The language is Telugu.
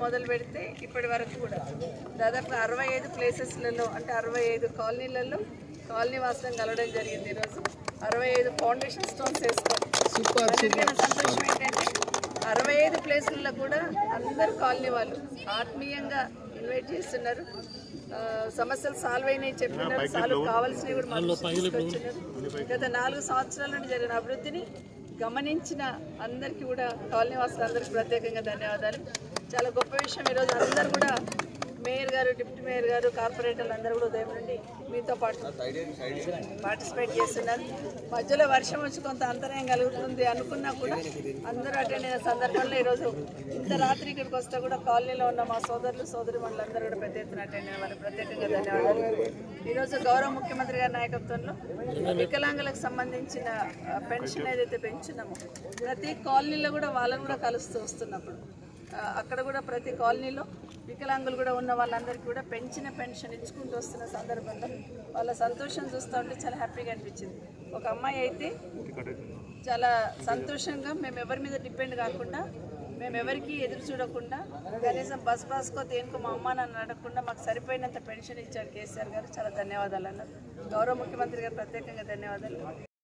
మొదలు పెడితే ఇప్పటి వరకు కూడా దాదాపు అరవై ఐదు ప్లేసెస్లలో అంటే అరవై ఐదు కాలనీలలో కాలనీ వాసులను కలవడం జరిగింది ఈరోజు అరవై ఐదు ఫౌండేషన్ స్టోన్స్ వేసుకోవాలి అన్నిటికన్నా సంతోషం ఏంటంటే అరవై ఐదు ప్లేసుల్లో కూడా అందరు కాలనీ వాళ్ళు ఆత్మీయంగా ఇన్వైట్ చేస్తున్నారు ఆ, సమస్యలు సాల్వ్ అయినాయి చెప్తున్నారు సాల్వ్ కావాల్సినవి కూడా మాకు తీసుకొచ్చున్నారు గత నాలుగు సంవత్సరాల నుండి జరిగిన అభివృద్ధిని గమనించిన అందరికీ కూడా కాలనీ వాసులందరికీ ప్రత్యేకంగా ధన్యవాదాలు చాలా గొప్ప విషయం ఈరోజు అందరూ కూడా మేయర్ గారు డిప్యూటీ మేయర్ గారు కార్పొరేటర్లు అందరూ కూడా ఉదయం నుండి మీతో పాటు పార్టిసిపేట్ చేస్తున్నారు మధ్యలో వర్షం వచ్చి కొంత అంతరాయం కలుగుతుంది అనుకున్నా కూడా అందరూ అటెండ్ అయిన సందర్భంలో ఈరోజు ఇంత రాత్రి ఇక్కడికి వస్తే కూడా కాలనీలో ఉన్న మా సోదరులు సోదరి అందరూ కూడా పెద్ద ఎత్తున అటెండ్ అయిన వారికి ప్రత్యేకంగా ధన్యవాదాలు ఈరోజు గౌరవ ముఖ్యమంత్రి గారి నాయకత్వంలో వికలాంగులకు సంబంధించిన ఆ, పెన్షన్ ఏదైతే పెంచున్నామో ప్రతి కాలనీలో కూడా వాళ్ళని కూడా కలుస్తూ వస్తున్నప్పుడు ఆ, అక్కడ కూడా ప్రతి కాలనీలో వికలాంగులు కూడా ఉన్న వాళ్ళందరికీ కూడా పెంచిన పెన్షన్ ఇచ్చుకుంటూ వస్తున్న సందర్భంలో వాళ్ళ సంతోషం చూస్తూ ఉంటే చాలా హ్యాపీగా అనిపించింది ఒక అమ్మాయి అయితే చాలా సంతోషంగా మేము ఎవరి మీద డిపెండ్ కాకుండా మేము ఎవరికి ఎదురు చూడకుండా కనీసం బస్ బాస్కో దేనికో మా అమ్మ నన్ను అడగకుండా మాకు సరిపోయినంత పెన్షన్ ఇచ్చారు కేసీఆర్ గారు చాలా ధన్యవాదాలు అన్నారు గౌరవ ముఖ్యమంత్రి గారు ప్రత్యేకంగా ధన్యవాదాలు